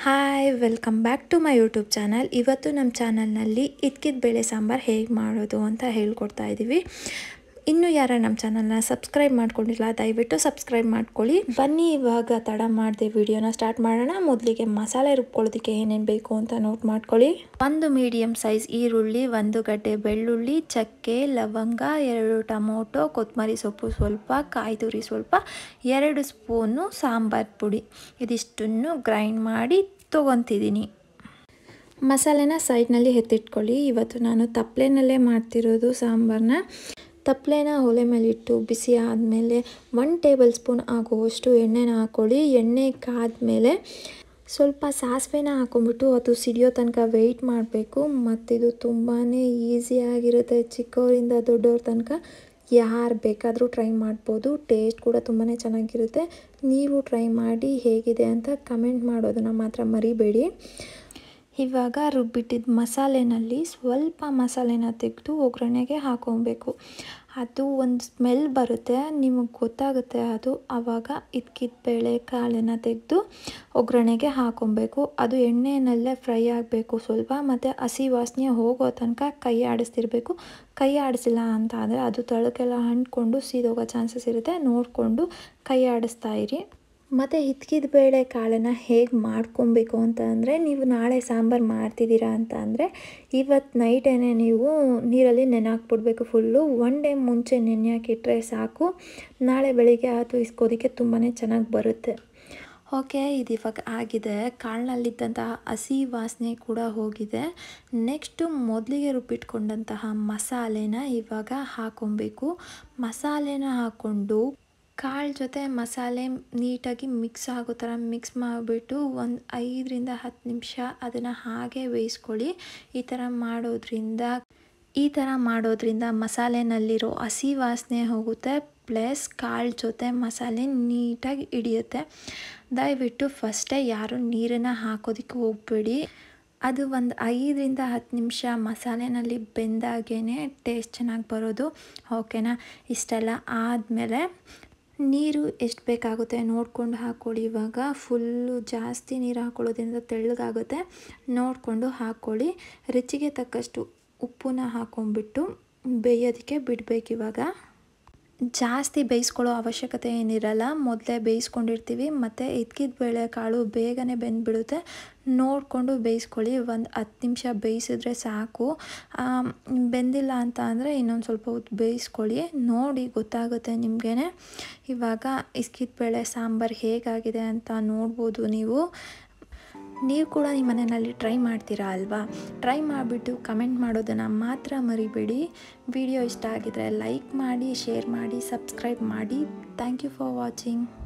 hi welcome back to my YouTube channel ಇವತ್ತು ನಮ್ಮ ಚಾನಲ್ನಲ್ಲಿ ಇದ್ಕಿದ ಬೇಳೆ ಸಾಂಬಾರು ಹೇಗೆ ಮಾಡೋದು ಅಂತ ಹೇಳ್ಕೊಡ್ತಾ ಇದ್ದೀವಿ ಇನ್ನೂ ಯಾರ ನಮ್ಮ ಚಾನಲ್ನ ಸಬ್ಸ್ಕ್ರೈಬ್ ಮಾಡ್ಕೊಂಡಿಲ್ಲ ದಯವಿಟ್ಟು ಸಬ್ಸ್ಕ್ರೈಬ್ ಮಾಡ್ಕೊಳ್ಳಿ ಬನ್ನಿ ಇವಾಗ ತಡ ಮಾಡದೆ ವಿಡಿಯೋನ ಸ್ಟಾರ್ಟ್ ಮಾಡೋಣ ಮೊದಲಿಗೆ ಮಸಾಲೆ ರುಬ್ಕೊಳ್ಳೋದಕ್ಕೆ ಏನೇನು ಬೇಕು ಅಂತ ನೋಟ್ ಮಾಡ್ಕೊಳ್ಳಿ ಒಂದು ಮೀಡಿಯಮ್ ಸೈಜ್ ಈರುಳ್ಳಿ ಒಂದು ಗಡ್ಡೆ ಬೆಳ್ಳುಳ್ಳಿ ಚಕ್ಕೆ ಲವಂಗ ಎರಡು ಟೊಮೊಟೊ ಕೊತ್ತಂಬರಿ ಸೊಪ್ಪು ಸ್ವಲ್ಪ ಕಾಯಿ ತುರಿ ಸ್ವಲ್ಪ ಎರಡು ಸ್ಪೂನು ಸಾಂಬಾರು ಪುಡಿ ಇದಿಷ್ಟನ್ನು ಗ್ರೈಂಡ್ ಮಾಡಿ ತೊಗೊತಿದ್ದೀನಿ ಮಸಾಲೆನ ಸೈಡ್ನಲ್ಲಿ ಎತ್ತಿಟ್ಕೊಳ್ಳಿ ಇವತ್ತು ನಾನು ತಪ್ಪಲೆನಲ್ಲೇ ಮಾಡ್ತಿರೋದು ಸಾಂಬಾರನ್ನ ತಪ್ಪಲೆನ ಒಲೆ ಮೇಲಿಟ್ಟು ಬಿಸಿ ಆದಮೇಲೆ ಒನ್ ಟೇಬಲ್ ಸ್ಪೂನ್ ಆಗುವಷ್ಟು ಎಣ್ಣೆನ ಹಾಕ್ಕೊಳ್ಳಿ ಎಣ್ಣೆ ಕಾದ್ಮೇಲೆ ಸ್ವಲ್ಪ ಸಾಸಿವೆನ ಹಾಕೊಂಡ್ಬಿಟ್ಟು ಅದು ಸಿಡಿಯೋ ತನಕ ವೆಯ್ಟ್ ಮಾಡಬೇಕು ಮತ್ತಿದು ತುಂಬಾ ಈಸಿಯಾಗಿರುತ್ತೆ ಚಿಕ್ಕವರಿಂದ ದೊಡ್ಡವ್ರ ತನಕ ಯಾರು ಬೇಕಾದರೂ ಟ್ರೈ ಮಾಡ್ಬೋದು ಟೇಸ್ಟ್ ಕೂಡ ತುಂಬಾ ಚೆನ್ನಾಗಿರುತ್ತೆ ನೀವು ಟ್ರೈ ಮಾಡಿ ಹೇಗಿದೆ ಅಂತ ಕಮೆಂಟ್ ಮಾಡೋದನ್ನು ಮಾತ್ರ ಮರಿಬೇಡಿ ಇವಾಗ ರುಬ್ಬಿಟ್ಟಿದ್ದ ಮಸಾಲೆನಲ್ಲಿ ಸ್ವಲ್ಪ ಮಸಾಲೆನ ತೆಗೆದು ಒಗ್ಗರಣೆಗೆ ಹಾಕೊಬೇಕು ಅದು ಒಂದು ಸ್ಮೆಲ್ ಬರುತ್ತೆ ನಿಮಗೆ ಗೊತ್ತಾಗುತ್ತೆ ಅದು ಆವಾಗ ಇದ್ಕಿದ ಬೇಳೆ ಕಾಳನ್ನು ತೆಗೆದು ಒಗ್ಗರಣೆಗೆ ಹಾಕೊಬೇಕು ಅದು ಎಣ್ಣೆಯಲ್ಲೇ ಫ್ರೈ ಆಗಬೇಕು ಸ್ವಲ್ಪ ಮತ್ತು ಹಸಿ ವಾಸನೆ ಹೋಗೋ ತನಕ ಕೈ ಆಡಿಸ್ತಿರ್ಬೇಕು ಕೈ ಆಡಿಸಿಲ್ಲ ಅಂತ ಆದರೆ ಅದು ತಳಕ್ಕೆಲ್ಲ ಅಂಟ್ಕೊಂಡು ಸೀದೋಗೋ ಚಾನ್ಸಸ್ ಇರುತ್ತೆ ನೋಡಿಕೊಂಡು ಕೈ ಆಡಿಸ್ತಾ ಇರಿ ಮತ್ತು ಹಿತ್ಕಿದ ಬೇಳೆ ಕಾಳನ್ನು ಹೇಗೆ ಮಾಡ್ಕೊಬೇಕು ಅಂತ ಅಂದರೆ ನೀವು ನಾಳೆ ಸಾಂಬಾರು ಮಾಡ್ತಿದ್ದೀರಾ ಅಂತ ಅಂದರೆ ಇವತ್ತು ನೈಟೇನೆ ನೀವು ನೀರಲ್ಲಿ ನೆನೆ ಹಾಕ್ಬಿಡ್ಬೇಕು ಫುಲ್ಲು ಒನ್ ಡೇ ಮುಂಚೆ ನೆನೆ ಹಾಕಿಟ್ರೆ ಸಾಕು ನಾಳೆ ಬೆಳಿಗ್ಗೆ ಅದು ಇಸ್ಕೋದಕ್ಕೆ ತುಂಬಾ ಚೆನ್ನಾಗಿ ಬರುತ್ತೆ ಓಕೆ ಇದು ಇವಾಗ ಆಗಿದೆ ಕಾಳಿನಲ್ಲಿದ್ದಂತಹ ಹಸಿ ವಾಸನೆ ಕೂಡ ಹೋಗಿದೆ ನೆಕ್ಸ್ಟು ಮೊದಲಿಗೆ ರುಬ್ಬಿಟ್ಕೊಂಡಂತಹ ಮಸಾಲೆನ ಇವಾಗ ಹಾಕೊಬೇಕು ಮಸಾಲೆನ ಹಾಕ್ಕೊಂಡು ಕಾಳು ಜೊತೆ ಮಸಾಲೆ ನೀಟಾಗಿ ಮಿಕ್ಸ್ ಆಗೋ ಥರ ಮಿಕ್ಸ್ ಮಾಡಿಬಿಟ್ಟು ಒಂದು ಐದರಿಂದ ಹತ್ತು ನಿಮಿಷ ಅದನ್ನು ಹಾಗೆ ಬೇಯಿಸ್ಕೊಳ್ಳಿ ಈ ಥರ ಮಾಡೋದ್ರಿಂದ ಈ ಥರ ಮಾಡೋದ್ರಿಂದ ಮಸಾಲೆನಲ್ಲಿರೋ ಹಸಿ ವಾಸನೆ ಹೋಗುತ್ತೆ ಪ್ಲಸ್ ಕಾಳು ಜೊತೆ ಮಸಾಲೆ ನೀಟಾಗಿ ಹಿಡಿಯುತ್ತೆ ದಯವಿಟ್ಟು ಫಸ್ಟೇ ಯಾರು ನೀರನ್ನು ಹಾಕೋದಕ್ಕೆ ಹೋಗಬೇಡಿ ಅದು ಒಂದು ಐದರಿಂದ ಹತ್ತು ನಿಮಿಷ ಮಸಾಲೆನಲ್ಲಿ ಬೆಂದಾಗೇ ಟೇಸ್ಟ್ ಚೆನ್ನಾಗಿ ಬರೋದು ಓಕೆನಾ ಇಷ್ಟೆಲ್ಲ ಆದಮೇಲೆ ನೀರು ಎಷ್ಟು ಬೇಕಾಗುತ್ತೆ ನೋಡಿಕೊಂಡು ಹಾಕ್ಕೊಳ್ಳಿ ಇವಾಗ ಫುಲ್ಲು ಜಾಸ್ತಿ ನೀರು ಹಾಕ್ಕೊಳ್ಳೋದ್ರಿಂದ ತೆಳ್ಳಗಾಗುತ್ತೆ ನೋಡಿಕೊಂಡು ಹಾಕ್ಕೊಳ್ಳಿ ರುಚಿಗೆ ತಕ್ಕಷ್ಟು ಉಪ್ಪನ್ನ ಹಾಕ್ಕೊಂಬಿಟ್ಟು ಬೇಯೋದಕ್ಕೆ ಬಿಡಬೇಕು ಇವಾಗ ಜಾಸ್ತಿ ಬೇಯಿಸ್ಕೊಳ್ಳೋ ಅವಶ್ಯಕತೆ ಏನಿರಲ್ಲ ಮೊದಲೇ ಬೇಯಿಸ್ಕೊಂಡಿರ್ತೀವಿ ಮತ್ತು ಇದ್ಕಿದ ಬೇಳೆ ಕಾಳು ಬೇಗನೆ ಬೆಂದ್ಬಿಡುತ್ತೆ ನೋಡಿಕೊಂಡು ಬೇಯಿಸ್ಕೊಳ್ಳಿ ಒಂದು ಹತ್ತು ನಿಮಿಷ ಬೇಯಿಸಿದ್ರೆ ಸಾಕು ಬೆಂದಿಲ್ಲ ಅಂತ ಅಂದರೆ ಇನ್ನೊಂದು ಸ್ವಲ್ಪ ಹೊತ್ತು ಬೇಯಿಸ್ಕೊಳ್ಳಿ ನೋಡಿ ಗೊತ್ತಾಗುತ್ತೆ ನಿಮಗೇ ಇವಾಗ ಇಸ್ಕಿದ ಬೇಳೆ ಸಾಂಬಾರು ಹೇಗಾಗಿದೆ ಅಂತ ನೋಡ್ಬೋದು ನೀವು ನೀವು ಕೂಡ ನಿಮ್ಮ ಮನೆಯಲ್ಲಿ ಟ್ರೈ ಮಾಡ್ತೀರಾ ಅಲ್ವಾ ಟ್ರೈ ಮಾಡಿಬಿಟ್ಟು ಕಮೆಂಟ್ ಮಾಡೋದನ್ನು ಮಾತ್ರ ಮರಿಬೇಡಿ ವಿಡಿಯೋ ಇಷ್ಟ ಆಗಿದರೆ ಲೈಕ್ ಮಾಡಿ ಶೇರ್ ಮಾಡಿ ಸಬ್ಸ್ಕ್ರೈಬ್ ಮಾಡಿ ಥ್ಯಾಂಕ್ ಯು ಫಾರ್ ವಾಚಿಂಗ್